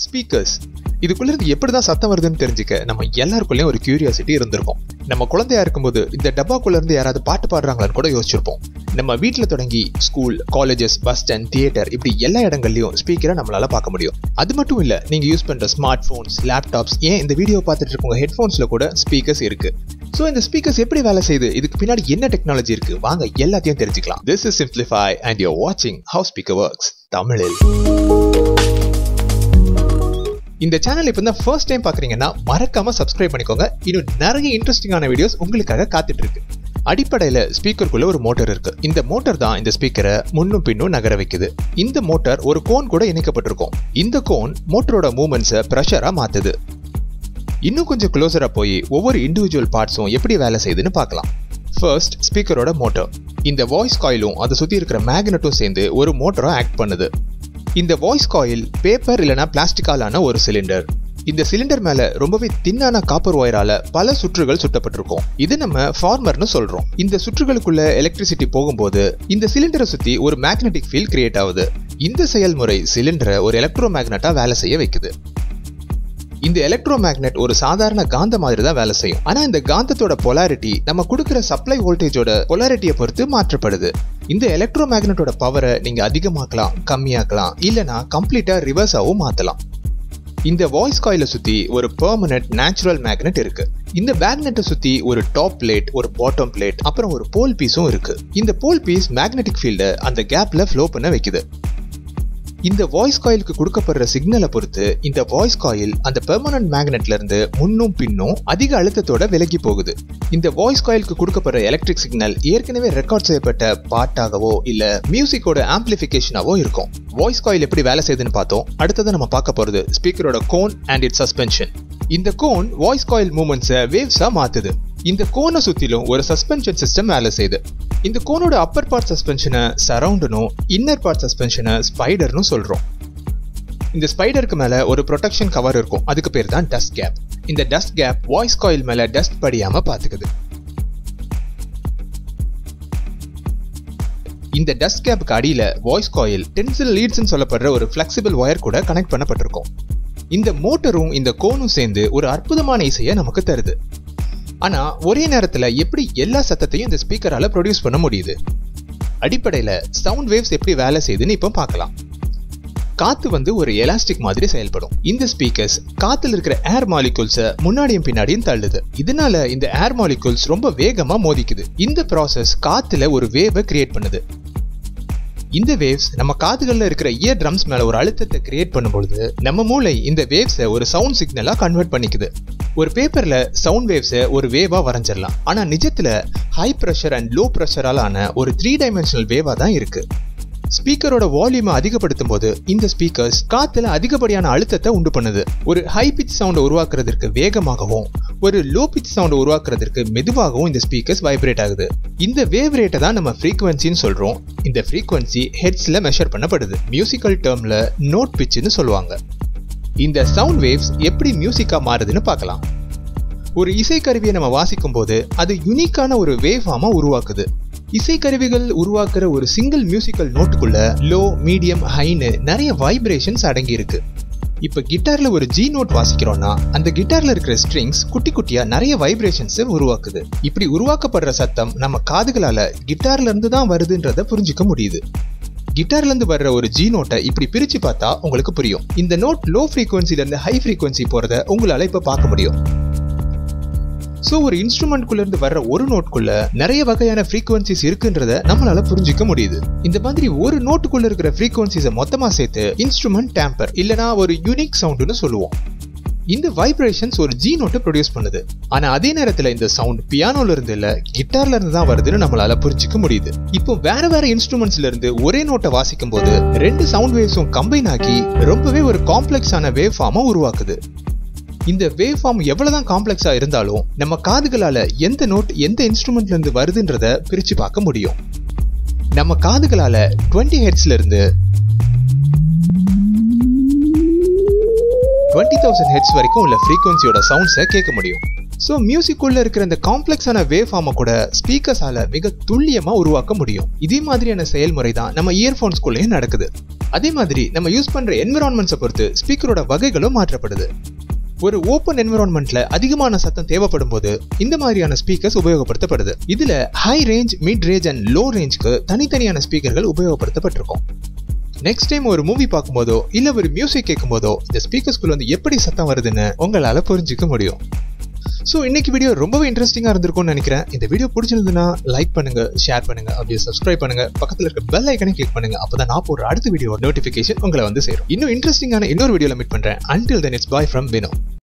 speakers இதுக்குள்ள இருந்து எப்படிதான் சத்தம் வருதுன்னு தெரிஞ்சுக்க நம்ம எல்லாருக்குள்ளயும் ஒரு கியூரியாசிட்டி இருந்திருக்கும் நம்ம குழந்தையா இருக்கும்போது இந்த டப்பாக்குள்ள இருந்து யாராவது பாட்டு பாடுறாங்களான்னு கூட யோசிச்சிருப்போம் நம்ம வீட்டில் தொடங்கி school colleges bus stand theatre இப்படி எல்லா இடங்கள்லயும் ஸ்பீக்கரை நம்மளால பார்க்க முடியும் அது மட்டும் இல்ல நீங்க யூஸ் பண்ற ஸ்மார்ட் போன்ஸ் லேப்டாப்ஸ் ஏன் இந்த வீடியோ பார்த்துட்டு இருக்கவங்க ஹெட்ஃபோன்ஸ்ல கூட ஸ்பீக்கர்ஸ் இருக்கு ஸோ இந்த ஸ்பீக்கர்ஸ் எப்படி வேலை செய்யுது இதுக்கு பின்னாடி என்ன டெக்னாலஜி இருக்கு வாங்க எல்லாத்தையும் தெரிஞ்சுக்கலாம் this is Simplify and you're வாட்சிங் ஹவு ஸ்பீக்கர் ஒர்க்ஸ் தமிழில் இந்த சேனல் இப்போ தான் ஃபர்ஸ்ட் டைம் பார்க்குறீங்கன்னா மறக்காம சப்ஸ்கிரைப் பண்ணிக்கோங்க இன்னும் நிறைய இன்ட்ரெஸ்டிங்கான வீடியோஸ் உங்களுக்காக காத்துட்டு இருக்கு அடிப்படையில் ஸ்பீக்கருக்குள்ள ஒரு மோட்டர் இருக்கு இந்த மோட்டர் தான் இந்த ஸ்பீக்கரை முன்னும் பின்னும் நகர வைக்குது இந்த மோட்டார் ஒரு கோன் கூட இணைக்கப்பட்டிருக்கும் இந்த கோன் மோட்டரோட மூமெண்ட்ஸை ப்ரெஷரா மாத்துது இன்னும் கொஞ்சம் க்ளோஸரா போய் ஒவ்வொரு இண்டிவிஜுவல் பார்ட்ஸும் எப்படி வேலை செய்யுதுன்னு பார்க்கலாம் ஃபர்ஸ்ட் ஸ்பீக்கரோட மோட்டர் இந்த வாய்ஸ் காயிலும் அதை சுற்றி இருக்கிற மேக்னெட்டும் சேர்ந்து ஒரு மோட்டரா ஆக்ட் பண்ணுது இந்த வாய்ஸ் காயில் பேப்பர் இல்லைனா பிளாஸ்டிக்காலான ஒரு சிலிண்டர் இந்த சிலிண்டர் மேல ரொம்பவே தின்னான காப்பர் ஒயரால பல சுற்றுகள் சுட்டப்பட்டிருக்கும் இது நம்ம ஃபார்மர்னு சொல்றோம் இந்த சுற்றுகளுக்குள்ள எலக்ட்ரிசிட்டி போகும்போது இந்த சிலிண்டரை சுத்தி ஒரு மேக்னெட்டிக் ஃபீல்ட் கிரியேட் ஆகுது இந்த செயல்முறை சிலிண்டரை ஒரு எலக்ட்ரோ மேக்னட்டா வேலை செய்ய வைக்குது இந்த எலக்ட்ரோ மேக்னெட் ஒரு சாதாரண காந்த மாதிரி தான் வேலை செய்யும் ஆனா இந்த காந்தத்தோட பொலாரிட்டி நம்ம கொடுக்குற சப்ளை வோல்டேஜோட பொலாரிட்டியை பொறுத்து மாற்றப்படுது இந்த எலக்ட்ரோ மேக்னெட்டோட பவரை நீங்க அதிகமாக்கலாம் கம்மியாக்கலாம் இல்லனா கம்ப்ளீட்டா ரிவர்ஸாவும் மாத்தலாம் இந்த வாய்ஸ் காயில சுத்தி ஒரு பெர்மனன்ட் நேச்சுரல் மேக்னெட் இருக்கு இந்த மேக்னெட்டை சுத்தி ஒரு டாப் பிளேட் ஒரு பாட்டம் பிளேட் அப்புறம் ஒரு போல் பீஸும் இருக்கு இந்த போல் பீஸ் மேக்னெட்டிக் ஃபீல்டை அந்த கேப்ல ஃப்ளோ பண்ண வைக்குது இந்த வாய்ஸ் காயிலுக்கு கொடுக்கப்படுற சிக்னலை பொறுத்து இந்த வாய்ஸ் காயில் அந்த பெர்மனன்ட் மேக்னெட்ல இருந்து முன்னும் பின்னும் அதிக அழுத்தத்தோட விலகி போகுது இந்த வாய்ஸ் காயிலுக்கு கொடுக்கப்படுற எலக்ட்ரிக் சிக்னல் ஏற்கனவே ரெக்கார்ட் செய்யப்பட்ட பாட்டாகவோ இல்ல மியூசிக்கோட ஆம்பிளிபிகேஷனாவோ இருக்கும் வாய்ஸ் காயில் எப்படி வேலை செய்யுதுன்னு பார்த்தோம் அடுத்தது நம்ம பார்க்க போறது ஸ்பீக்கரோட கோன் அண்ட் இட் சஸ்பென்ஷன் இந்த கோன் வாய்ஸ் காயில் மூமெண்ட்ஸை வேவ்ஸா மாத்துது இந்த கோனை சுத்திலும் ஒரு சஸ்பென்ஷன் சிஸ்டம் வேலை செய்யுது இந்த கோனோட அப்பர் பார்ட் சஸ்பென்ஷனை சரவுண்டனும் இன்னர் பார்ட் சஸ்பென்ஷனை ஸ்பைடர்னு சொல்றோம் இந்த ஸ்பைடருக்கு மேல ஒரு ப்ரொடெக்ஷன் கவர் இருக்கும் அதுக்கு பேர் தான் டஸ்ட் கேப் இந்த டஸ்ட் கேப் வாய்ஸ் காயில் மேல டஸ்ட் படியாம பாத்துக்குது இந்த டஸ்ட் கேப்புக்கு அடியில வாய்ஸ் காயில் டென்சில் லீட்ஸ்னு சொல்லப்படுற ஒரு ஃபிளெக்சிபிள் ஒயர் கூட கனெக்ட் பண்ணப்பட்டிருக்கும் இந்த மோட்டரும் இந்த கோனும் சேர்ந்து ஒரு அற்புதமான இசையை நமக்கு தருது ஆனா ஒரே நேரத்துல எப்படி எல்லா சத்தத்தையும் இந்த ஸ்பீக்கரால ப்ரொடியூஸ் பண்ண முடியுது அடிப்படையில சவுண்ட் வேவ்ஸ் எப்படி வேலை செய்யுதுன்னு இப்போ பார்க்கலாம் காத்து வந்து ஒரு எலாஸ்டிக் மாதிரி செயல்படும் இந்த ஸ்பீக்கர்ஸ் காத்துல இருக்கிற ஏர் மாலிகூல்ஸ முன்னாடியும் பின்னாடியும் தள்ளுது இதனால இந்த ஏர் மாலிகூல்ஸ் ரொம்ப வேகமா மோதிக்குது இந்த ப்ராசஸ் காத்துல ஒரு வேவை கிரியேட் பண்ணுது இந்த வேவ்ஸ் நம்ம காதுகள்ல இருக்கிற இயர் ட்ரம்ஸ் மேல ஒரு அழுத்தத்தை கிரியேட் பண்ணும்பொழுது நம்ம மூளை இந்த வேவ்ஸை ஒரு சவுண்ட் சிக்னலா கன்வெர்ட் பண்ணிக்குது ஒரு பேப்பர்ல சவுண்ட் வேவ்ஸை ஒரு வேவா வரைஞ்சிடலாம் ஆனா நிஜத்துல ஹை ப்ரெஷர் அண்ட் லோ ப்ரெஷரால் ஆன ஒரு த்ரீ டைமென்ஷனல் வேவா தான் இருக்கு ஸ்பீக்கரோட வால்யூமை அதிகப்படுத்தும் போது இந்த ஸ்பீக்கர்ஸ் காத்துல அதிகப்படியான அழுத்தத்தை உண்டு பண்ணுது ஒரு ஹை பிச் சவுண்டை உருவாக்குறதுக்கு வேகமாகவும் ஒரு லோ பிச் சவுண்டை உருவாக்குறதுக்கு மெதுவாகவும் இந்த ஸ்பீக்கர்ஸ் வைப்ரேட் ஆகுது இந்த வேவ் ரேட்டை தான் நம்ம ஃப்ரீக்வன்சின்னு சொல்றோம் இந்த ஃப்ரீக்வன்சி ஹெட்ஸ்ல மெஷர் பண்ணப்படுது மியூசிக்கல் டேர்ம்ல நோட் பிச்சுன்னு சொல்லுவாங்க இந்த சவுண்ட் வேவ்ஸ் எப்படி மியூசிக்கா மாறுதுன்னு பார்க்கலாம் ஒரு இசைக்கருவியை நம்ம வாசிக்கும் போது அது யுனிக்கான ஒரு வேவ் ஃபார்மா உருவாக்குது இசைக்கருவிகள் உருவாக்குற ஒரு சிங்கிள் மியூசிக்கல் நோட்டுக்குள்ள லோ மீடியம் ஹைன்னு நிறைய வைப்ரேஷன்ஸ் அடங்கி இருக்கு இப்ப கிட்டார்ல ஒரு ஜி நோட் வாசிக்கிறோம்னா அந்த கிட்டார்ல இருக்கிற ஸ்ட்ரிங்ஸ் குட்டி குட்டியா நிறைய வைப்ரேஷன்ஸ் உருவாக்குது இப்படி உருவாக்கப்படுற சத்தம் நம்ம காதுகளால கிட்டார்ல இருந்து தான் வருதுன்றத புரிஞ்சுக்க முடியுது கிட்டார்ல இருந்து வர்ற ஒரு ஜி நோட்டை இப்படி பிரிச்சு பார்த்தா உங்களுக்கு புரியும் இந்த நோட் லோ ஃப்ரீக்வன்சில இருந்து ஹை ஃப்ரீக்வன்சி போறத உங்களால இப்ப பார்க்க முடியும் ஸோ ஒரு இன்ஸ்ட்ருமெண்ட்குள்ள இருந்து வர்ற ஒரு நோட்குள்ள நிறைய வகையான ஃப்ரீக்வன்சிஸ் இருக்குன்றத நம்மளால புரிஞ்சுக்க முடியுது இந்த மாதிரி ஒரு நோட்டுக்குள்ள இருக்கிற ஃப்ரீக்வன்சிஸை மொத்தமா சேர்த்து இன்ஸ்ட்ருமெண்ட் டேம்பர் இல்லனா ஒரு யூனிக் சவுண்டுன்னு சொல்லுவோம் இந்த வைப்ரேஷன்ஸ் ஒரு ஜி நோட்டை ப்ரொடியூஸ் பண்ணுது ஆனா அதே நேரத்துல இந்த சவுண்ட் பியானோல இருந்து இல்ல கிட்டார்ல இருந்து தான் வருதுன்னு நம்மளால புரிஞ்சுக்க முடியுது இப்போ வேற வேற இன்ஸ்ட்ருமெண்ட்ஸ்ல இருந்து ஒரே நோட்டை வாசிக்கும் போது ரெண்டு சவுண்ட் வேவ்ஸும் கம்பைன் ஆகி ரொம்பவே ஒரு காம்ப்ளெக்ஸான வேவ் ஃபார்மா உருவாக்குது இந்த வேவ் ஃபார்ம் எவ்வளவுதான் காம்ப்ளெக்ஸா இருந்தாலும் நம்ம காதுகளால எந்த நோட் எந்த இன்ஸ்ட்ருமெண்ட்ல இருந்து வருதுன்றத பிரிச்சு பார்க்க முடியும் நம்ம காதுகளால டுவெண்ட்டி ஹெட்ஸ்ல இருந்து டுவெண்ட்டி தௌசண்ட் ஹெட்ஸ் வரைக்கும் உள்ள ஃப்ரீக்வன்சியோட சவுண்ட்ஸை கேட்க முடியும் ஸோ மியூசிக்குள்ள இருக்கிற இந்த காம்ப்ளெக்ஸான வேவ் ஃபார்மை கூட ஸ்பீக்கர்ஸால மிக துல்லியமா உருவாக்க முடியும் இதே மாதிரியான செயல்முறை தான் நம்ம இயர்ஃபோன்ஸ்குள்ளேயும் நடக்குது அதே மாதிரி நம்ம யூஸ் பண்ற என்விரான்மெண்ட்ஸை பொறுத்து ஸ்பீக்கரோட வகைகளும் மாற்றப்படுது ஒரு ஓப்பன் என்விரான்மெண்ட்ல அதிகமான சத்தம் தேவைப்படும் போது இந்த மாதிரியான ஸ்பீக்கர்ஸ் உபயோகப்படுத்தப்படுது இதுல high range mid range and low ரேஞ்ச்க்கு தனித்தனியான ஸ்பீக்கர்கள் உபயோகப்படுத்தப்பட்டிருக்கும் நெக்ஸ்ட் டைம் ஒரு மூவி பார்க்கும்போதோ இல்ல ஒரு மியூசிக் கேட்கும்போதோ இந்த ஸ்பீக்கர்ஸ்குள்ள வந்து எப்படி சத்தம் வருதுன்னு உங்களால புரிஞ்சுக்க முடியும் ஸோ இன்னைக்கு வீடியோ ரொம்பவே இன்ட்ரெஸ்டிங்காக இருந்திருக்கும்னு நினைக்கிறேன் இந்த வீடியோ பிடிச்சிருந்ததுன்னா லைக் பண்ணுங்க ஷேர் பண்ணுங்க அப்படியே சப்ஸ்கிரைப் பண்ணுங்க பக்கத்தில் இருக்க பெல் ஐக்கனை கிளிக் பண்ணுங்க அப்பதான் நான் போடுற அடுத்த வீடியோ நோட்டிஃபிகேஷன் உங்களை வந்து சேரும் இன்னும் இன்ட்ரெஸ்டிங்கான இன்னொரு வீடியோல மீட் பண்றேன் until then it's bye from Vino